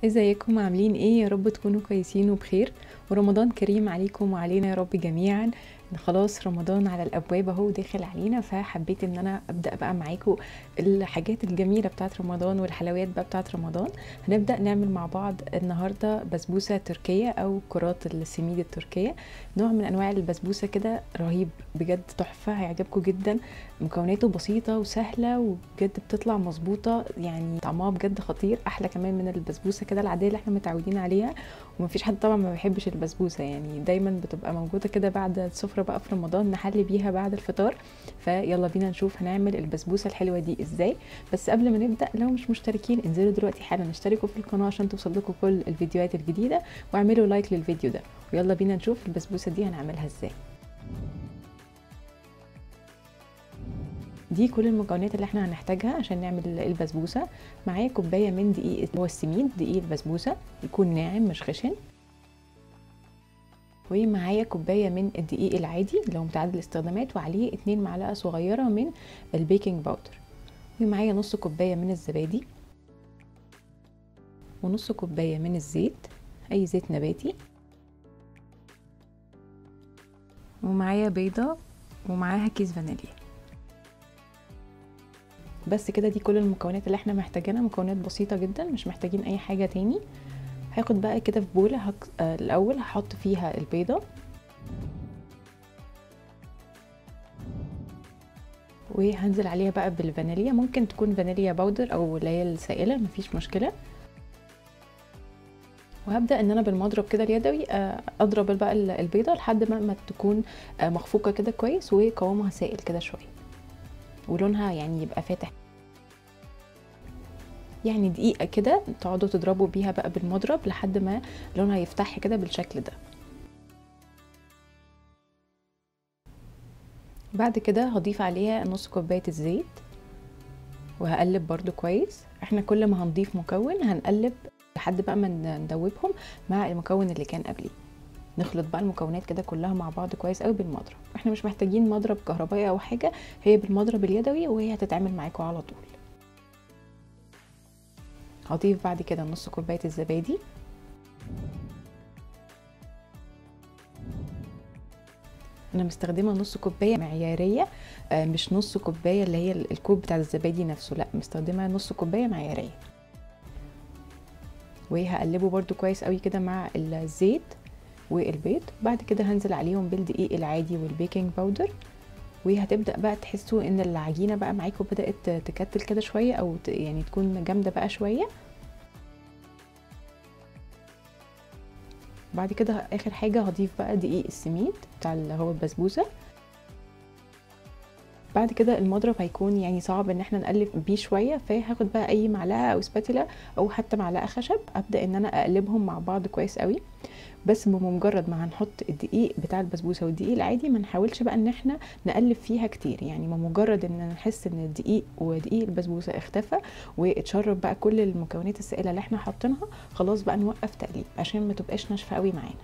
ازيكم عاملين ايه يا رب تكونوا كويسين وبخير ورمضان كريم عليكم وعلينا يا رب جميعا خلاص رمضان على الابواب اهو داخل علينا فحبيت ان انا ابدا بقى معاكم الحاجات الجميله بتاعت رمضان والحلويات بقى بتاعت رمضان هنبدا نعمل مع بعض النهارده بسبوسه تركيه او كرات السميد التركيه نوع من انواع البسبوسه كده رهيب بجد تحفه هيعجبكم جدا مكوناته بسيطه وسهله وبجد بتطلع مظبوطه يعني طعمها بجد خطير احلى كمان من البسبوسه كده العاديه اللي احنا متعودين عليها ومفيش حد طبعا ما بيحبش البسبوسه يعني دايما بتبقى موجوده كده بعد السفره بقى في رمضان نحلي بيها بعد الفطار فيلا بينا نشوف هنعمل البسبوسه الحلوه دي ازاي بس قبل ما نبدا لو مش مشتركين انزلوا دلوقتي حالا اشتركوا في القناه عشان توصل لكم كل الفيديوهات الجديده واعملوا لايك للفيديو ده ويلا بينا نشوف البسبوسه دي هنعملها ازاي دي كل المكونات اللي احنا هنحتاجها عشان نعمل البسبوسه معايا كوبايه من دقيق اللي هو السميد دقيق البسبوسه يكون ناعم مش خشن ومعايا كوبايه من الدقيق العادي اللي هو متعدد الاستخدامات وعليه 2 معلقه صغيره من البيكنج باودر ومعايا نص كوبايه من الزبادي ونص كوبايه من الزيت اي زيت نباتي ومعايا بيضه ومعاها كيس فانيليا بس كده دي كل المكونات اللي احنا محتاجينها مكونات بسيطه جدا مش محتاجين اي حاجه تاني هاخد بقى كده في بوله هك... آه الاول هحط فيها البيضه وهنزل عليها بقى بالفانيليا ممكن تكون فانيليا باودر او اللي هي السائله مفيش مشكله وهبدا ان انا بالمضرب كده اليدوي اضرب بقى البيضه لحد ما, ما تكون مخفوقه كده كويس وقوامها سائل كده شويه ولونها يعني يبقى فاتح يعني دقيقة كده تقعدوا تضربوا بيها بقى بالمضرب لحد ما لونها يفتح كده بالشكل ده بعد كده هضيف عليها نص كوباية الزيت وهقلب برضو كويس احنا كل ما هنضيف مكون هنقلب لحد بقى ما ندوبهم مع المكون اللي كان قبليه نخلط بقى المكونات كده كلها مع بعض كويس قوي بالمضرب احنا مش محتاجين مضرب كهربائي او حاجه هي بالمضرب اليدوي وهي هتتعمل معاكم على طول هضيف بعد كده نص كوبايه الزبادي انا مستخدمه نص كوبايه معياريه مش نص كوبايه اللي هي الكوب بتاع الزبادي نفسه لا مستخدمه نص كوبايه معياريه وهقلبه برده كويس قوي كده مع الزيت والبيض بعد كده هنزل عليهم بالدقيق العادي والبيكنج باودر وهتبدا بقى تحسوا ان العجينه بقى معاكم بدات تكتل كده شويه او يعني تكون جامده بقى شويه بعد كده اخر حاجه هضيف بقى دقيق السميد بتاع اللي هو البسبوسه بعد كده المضرب هيكون يعني صعب ان احنا نقلب بيه شويه فهاخد بقى اي معلقه او سباتيلا او حتى معلقه خشب ابدا ان انا اقلبهم مع بعض كويس قوي بس بمجرد ما هنحط الدقيق بتاع البسبوسه والدقيق العادي ما نحاولش بقى ان احنا نقلب فيها كتير يعني بمجرد ان نحس ان الدقيق ودقيق البسبوسه اختفى واتشرب بقى كل المكونات السائله اللي احنا حاطينها خلاص بقى نوقف تقليب عشان ما تبقاش ناشفه قوي معانا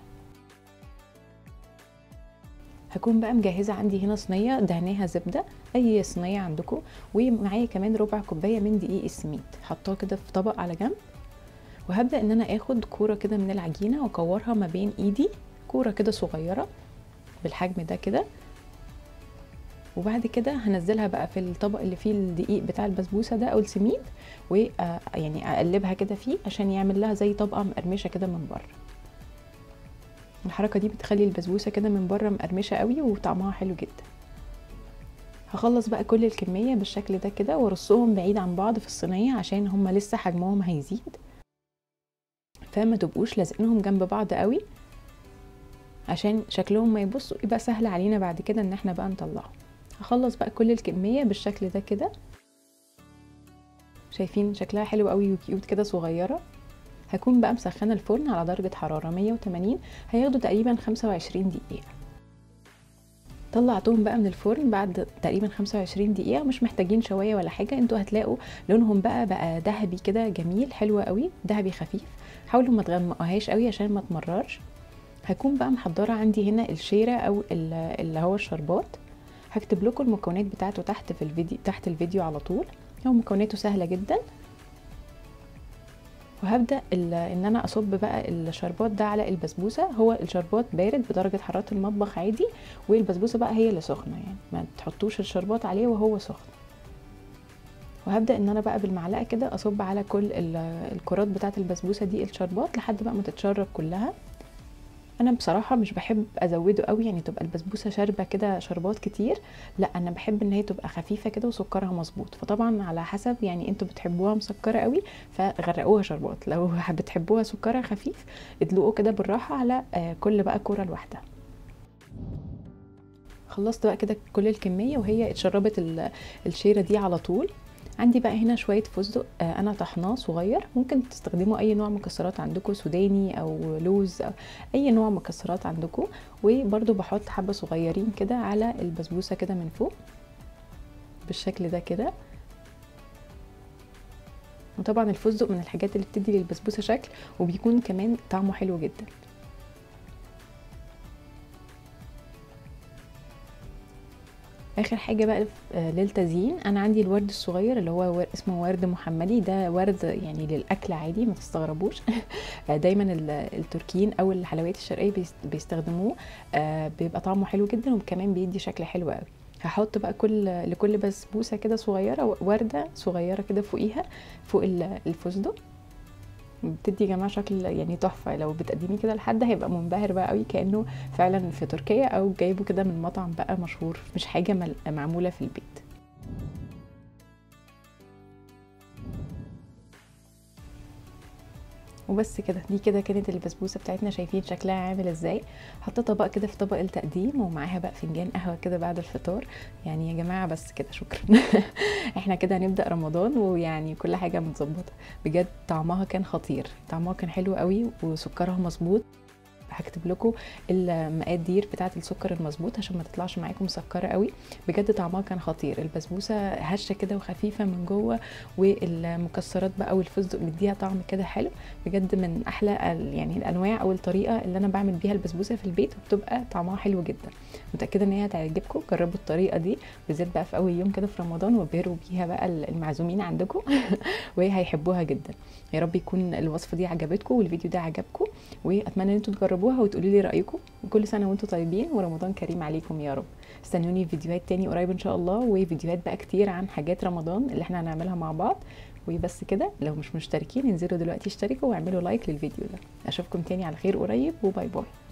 هكون بقى مجهزه عندي هنا صينيه دهناها زبده اي صينيه عندكم ومعايا كمان ربع كوبايه من دقيق السميد حطاه كده في طبق على جنب وهبدا ان انا اخد كوره كده من العجينه واكورها ما بين ايدي كوره كده صغيره بالحجم ده كده وبعد كده هنزلها بقى في الطبق اللي فيه الدقيق بتاع البسبوسه ده او السميد ويعني اقلبها كده فيه عشان يعمل لها زي طبقه مقرمشه كده من بره الحركه دي بتخلي البسبوسه كده من بره مقرمشه قوي وطعمها حلو جدا هخلص بقى كل الكميه بالشكل ده كده وارصهم بعيد عن بعض في الصينيه عشان هما لسه حجمهم هيزيد فما تبقوش لازقينهم جنب بعض قوي عشان شكلهم ما يبصوا يبقى سهل علينا بعد كده ان احنا بقى نطلعهم هخلص بقى كل الكميه بالشكل ده كده شايفين شكلها حلو قوي وكيوت كده صغيره هكون بقى مسخنه الفرن على درجه حراره 180 هياخدوا تقريبا 25 دقيقه طلعتهم بقى من الفرن بعد تقريبا 25 دقيقه مش محتاجين شوايه ولا حاجه انتوا هتلاقوا لونهم بقى بقى ذهبي كده جميل حلو قوي ذهبي خفيف حاولوا ما تغمقوهاش قوي عشان ما تمررش هكون بقى محضره عندي هنا الشيره او اللي هو الشربات هكتب لكم المكونات بتاعته تحت في الفيديو تحت الفيديو على طول هو مكوناته سهله جدا وهبدا ال- ان انا اصب بقى الشربات ده على البسبوسه هو الشربات بارد بدرجه حراره المطبخ عادي والبسبوسه بقى هي اللي سخنه يعني ما تحطوش الشربات عليه وهو سخن وهبدا ان انا بقى بالمعلقه كده اصب على كل ال- الكرات بتاعه البسبوسه دي الشربات لحد بقى ما تتشرب كلها انا بصراحه مش بحب ازوده قوي يعني تبقى البسبوسه شاربه كده شربات كتير لا انا بحب ان هي تبقى خفيفه كده وسكرها مظبوط فطبعا على حسب يعني انتوا بتحبوها مسكره قوي فغرقوها شربات لو بتحبوها سكرها خفيف ادلقوا كده بالراحه على آه، كل بقى كوره لوحدها خلصت بقى كده كل الكميه وهي اتشربت ال- الشيره دي على طول عندي بقى هنا شويه فستق آه، انا طحناه صغير ممكن تستخدموا اي نوع مكسرات عندكم سوداني او لوز أو اي نوع مكسرات عندكم وبرده بحط حبه صغيرين كده على البسبوسه كده من فوق بالشكل ده كده وطبعا الفستق من الحاجات اللي بتدي للبسبوسه شكل وبيكون كمان طعمه حلو جدا اخر حاجه بقى آه، للتزيين انا عندي الورد الصغير اللي هو ور- اسمه ورد محمدي ده ورد يعني للاكل عادي ما تستغربوش آه، دايما ال- التركيين او الحلويات الشرقيه بيست- بيستخدموه آه، بيبقى طعمه حلو جدا وكمان بيدي شكل حلو قوي هحط بقى كل لكل بسبوسه كده صغيره ورده صغيره كده فوقيها فوق ال- الفستق بتدي يا جماعه شكل يعني تحفه لو بتقدميه كده لحد هيبقى منبهر بقى قوي كانه فعلا في تركيا او جايبه كده من مطعم بقى مشهور مش حاجه مل- معموله في البيت وبس كده دي كده كانت البسبوسه بتاعتنا شايفين شكلها عامل ازاي حطيتها بقى كده في طبق التقديم ومعاها بقى فنجان قهوه كده بعد الفطار يعني يا جماعه بس كده شكرا احنا كده هنبدا رمضان ويعني كل حاجه متظبطه بجد طعمها كان خطير طعمها كان حلو قوي وسكرها مظبوط هكتب لكم المقادير بتاعه السكر المظبوط عشان ما تطلعش معاكم مسكره قوي بجد طعمها كان خطير البسبوسه هشه كده وخفيفه من جوه والمكسرات بقى والفستق مديها طعم كده حلو بجد من احلى ال- يعني الانواع او الطريقه اللي انا بعمل بيها البسبوسه في البيت وبتبقى طعمها حلو جدا متاكده ان هي هتعجبكم جربوا الطريقه دي بالذات بقى في اول يوم كده في رمضان وابهروا بيها بقى المعزومين عندكم وهيحبوها جدا يا رب يكون الوصفه دي عجبتكم والفيديو ده عجبكم واتمنى ان انتوا تجربوها وتقولوا لي رايكم وكل سنه وانتم طيبين ورمضان كريم عليكم يا رب استنوني في فيديوهات تاني قريب ان شاء الله وفيديوهات بقى كتير عن حاجات رمضان اللي احنا هنعملها مع بعض وبس كده لو مش مشتركين انزلوا دلوقتي اشتركوا واعملوا لايك للفيديو ده اشوفكم تاني على خير قريب وباي باي